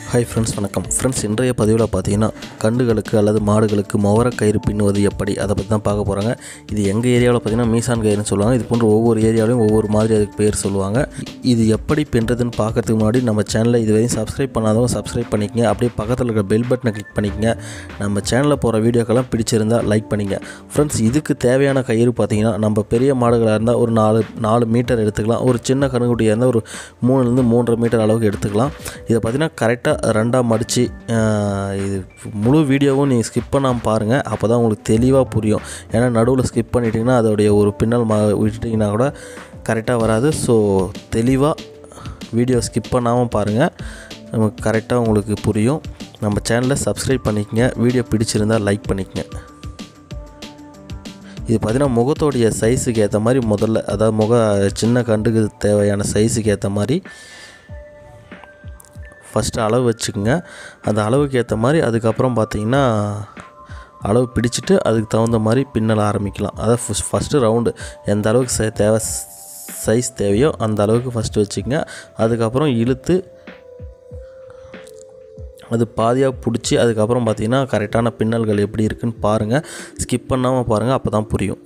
hi friends வணக்கம் friends இன்றைய பதிவில் பார்த்தீங்கன்னா கண்டுகளுக்கு அல்லது மாடுகளுக்கு மொவர கயிறு பின்னுவது எப்படி அதை பற்றி தான் பார்க்க போகிறாங்க இது எங்கள் ஏரியாவில் பார்த்தீங்கன்னா மீசான் கயிறுன்னு சொல்லுவாங்க இது போன்ற ஒவ்வொரு ஏரியாவிலையும் ஒவ்வொரு மாதிரி அதுக்கு பேர் சொல்லுவாங்க இது எப்படி பின்னுறதுன்னு பார்க்கறதுக்கு முன்னாடி நம்ம சேனலை இதுவரையும் சப்ஸ்கிரைப் பண்ணாதவங்க சப்ஸ்கிரைப் பண்ணிக்கங்க அப்படியே பக்கத்தில் இருக்கிற பெல் பட்டனை கிளிக் பண்ணிக்கங்க நம்ம சேனலில் போகிற வீடியோக்கெல்லாம் பிடிச்சிருந்தால் லைக் பண்ணிங்க ஃப்ரெண்ட்ஸ் இதுக்கு தேவையான கயிறு பார்த்தீங்கன்னா நம்ம பெரிய மாடுகளாக இருந்தால் ஒரு நாலு நாலு மீட்டர் எடுத்துக்கலாம் ஒரு சின்ன கண்ணுக்குட்டியாக இருந்தால் ஒரு மூணுலேருந்து மூன்றரை மீட்டர் அளவுக்கு எடுத்துக்கலாம் இதை பார்த்தீங்கன்னா கரெக்டாக ரெண்டாக மடித்து இது முழு வீடியோவும் நீங்கள் ஸ்கிப் பண்ணாமல் பாருங்கள் அப்போ தான் உங்களுக்கு தெளிவாக புரியும் ஏன்னா நடுவில் ஸ்கிப் பண்ணிட்டீங்கன்னா அதோடைய ஒரு பின்னல் மா விட்டுட்டிங்கன்னா கூட கரெக்டாக வராது ஸோ தெளிவாக வீடியோ ஸ்கிப் பண்ணாமல் பாருங்கள் நமக்கு கரெக்டாக உங்களுக்கு புரியும் நம்ம சேனலை சப்ஸ்கிரைப் பண்ணிக்கங்க வீடியோ பிடிச்சிருந்தால் லைக் பண்ணிக்கங்க இது பார்த்தீங்கன்னா முகத்தோடைய சைஸுக்கு ஏற்ற மாதிரி முதல்ல அதாவது முக சின்ன கண்டுக்கு தேவையான சைஸுக்கு ஏற்ற மாதிரி ஃபஸ்ட்டு அளவு வச்சுக்கோங்க அந்த அளவுக்கு ஏற்ற மாதிரி அதுக்கப்புறம் பார்த்தீங்கன்னா அளவு பிடிச்சிட்டு அதுக்கு தகுந்த மாதிரி பின்னல் ஆரம்பிக்கலாம் அதாவது ஃபஸ்ட் ஃபஸ்ட்டு ரவுண்டு எந்த அளவுக்கு சை தேவை சைஸ் தேவையோ அந்த அளவுக்கு ஃபஸ்ட்டு வச்சுக்கோங்க அதுக்கப்புறம் இழுத்து அது பாதியாக பிடிச்சி அதுக்கப்புறம் பார்த்தீங்கன்னா கரெக்டான பின்னல்கள் எப்படி இருக்குன்னு பாருங்கள் ஸ்கிப் பண்ணாமல் பாருங்கள் அப்போ தான் புரியும்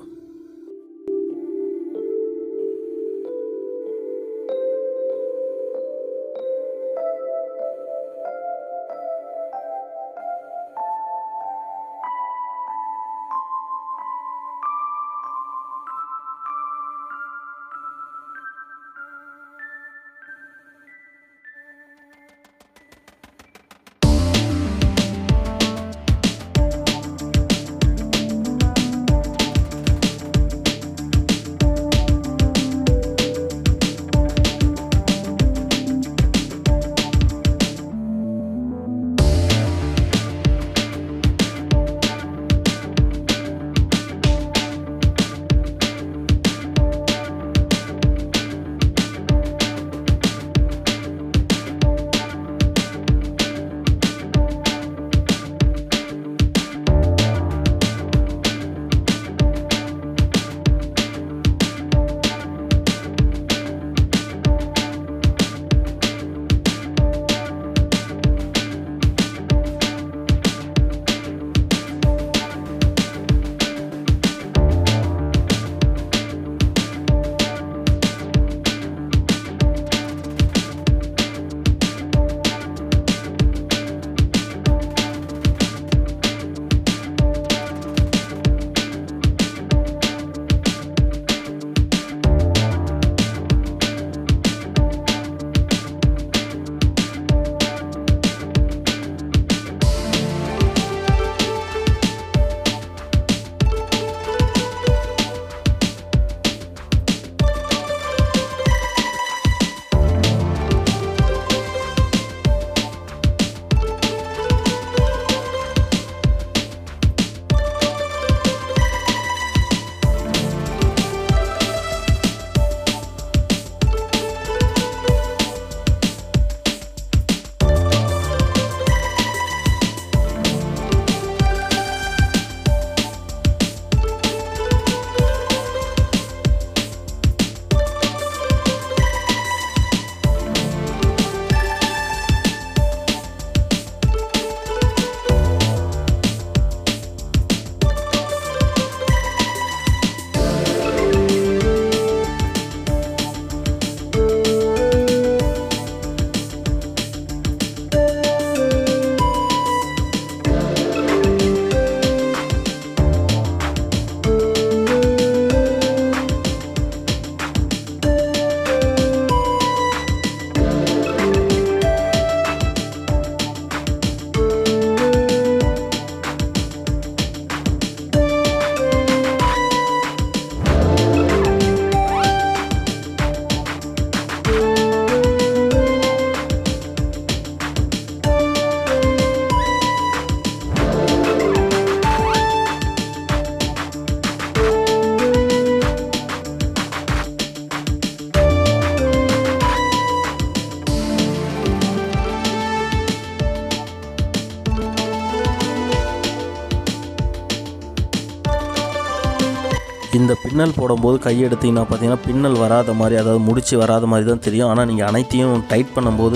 இந்த பின்னல் போடும்போது கை எடுத்தீங்கன்னா பார்த்தீங்கன்னா பின்னல் வராத மாதிரி அதாவது முடிச்சு வராத மாதிரி தான் தெரியும் ஆனால் நீங்கள் அனைத்தையும் டைட் பண்ணும்போது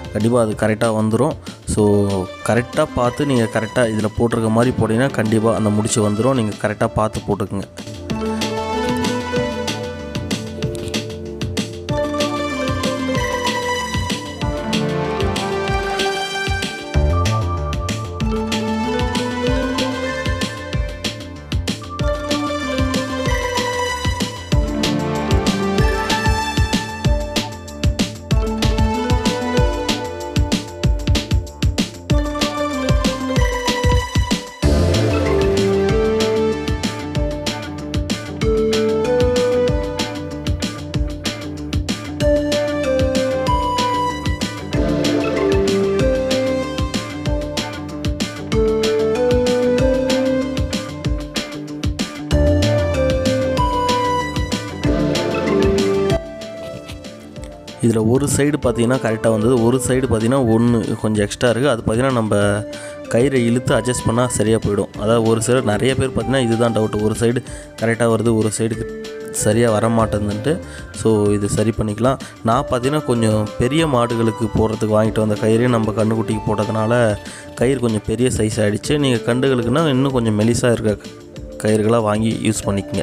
கண்டிப்பாக அது கரெக்டாக வந்துடும் ஸோ கரெக்டாக பார்த்து நீங்கள் கரெக்டாக இதில் போட்டிருக்க மாதிரி போட்டிங்கன்னா கண்டிப்பாக அந்த முடிச்சு வந்துடும் நீங்கள் கரெக்டாக பார்த்து போட்டுக்குங்க இதில் ஒரு சைடு பார்த்தீங்கன்னா கரெக்டாக வந்தது ஒரு சைடு பார்த்தீங்கன்னா ஒன்று கொஞ்சம் எக்ஸ்ட்ரா இருக்குது அது பார்த்தீங்கன்னா நம்ம கயிறை இழுத்து அட்ஜஸ்ட் பண்ணால் சரியாக போயிடும் அதாவது ஒரு சிலர் நிறைய பேர் பார்த்தீங்கன்னா இதுதான் டவுட் ஒரு சைடு கரெக்டாக வருது ஒரு சைடுக்கு சரியாக வர மாட்டேங்குதுன்ட்டு ஸோ இது சரி பண்ணிக்கலாம் நான் பார்த்தீங்கன்னா கொஞ்சம் பெரிய மாடுகளுக்கு போடுறதுக்கு வாங்கிட்டு வந்த கயிறையும் நம்ம கண்ணுக்குட்டிக்கு போட்டதுனால கயிறு கொஞ்சம் பெரிய சைஸ் ஆகிடுச்சு நீங்கள் கண்டுகளுக்குன்னா இன்னும் கொஞ்சம் மெலிசாக இருக்க கயிறுகளாக வாங்கி யூஸ் பண்ணிக்கங்க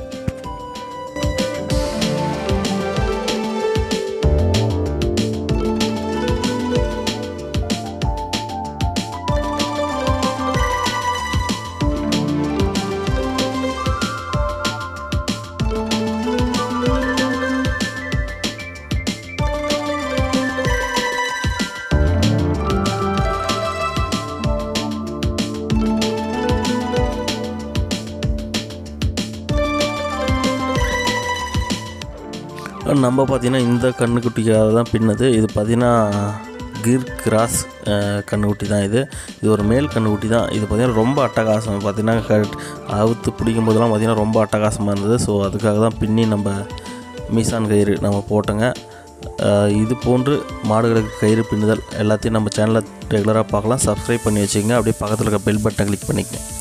நம்ம பார்த்தீங்கன்னா இந்த கண்ணுக்குட்டிக்காக தான் பின்னது இது பார்த்தீங்கன்னா கிர் கிராஸ் அஹ், கண்ணுக்குட்டி தான் இது இது ஒரு மேல் கண்ணுக்குட்டி தான் இது பார்த்தீங்கன்னா ரொம்ப அட்டகாசம் பார்த்தீங்கன்னா க அவுத்து பிடிக்கும் போதெல்லாம் பார்த்தீங்கன்னா ரொம்ப அட்டகாசமாக இருந்தது ஸோ அதுக்காக தான் பின்னி நம்ம மீசான் கயிறு நம்ம போட்டோங்க அஹ், இது போன்று மாடுகளுக்கு கயிறு பின்னுதல் எல்லாத்தையும் நம்ம சேனலில் ரெகுலராக பார்க்கலாம் சப்ஸ்கிரைப் பண்ணி வச்சுக்கோங்க அப்படியே பக்கத்தில் இருக்க பெல் பட்டனை கிளிக் பண்ணிக்கங்க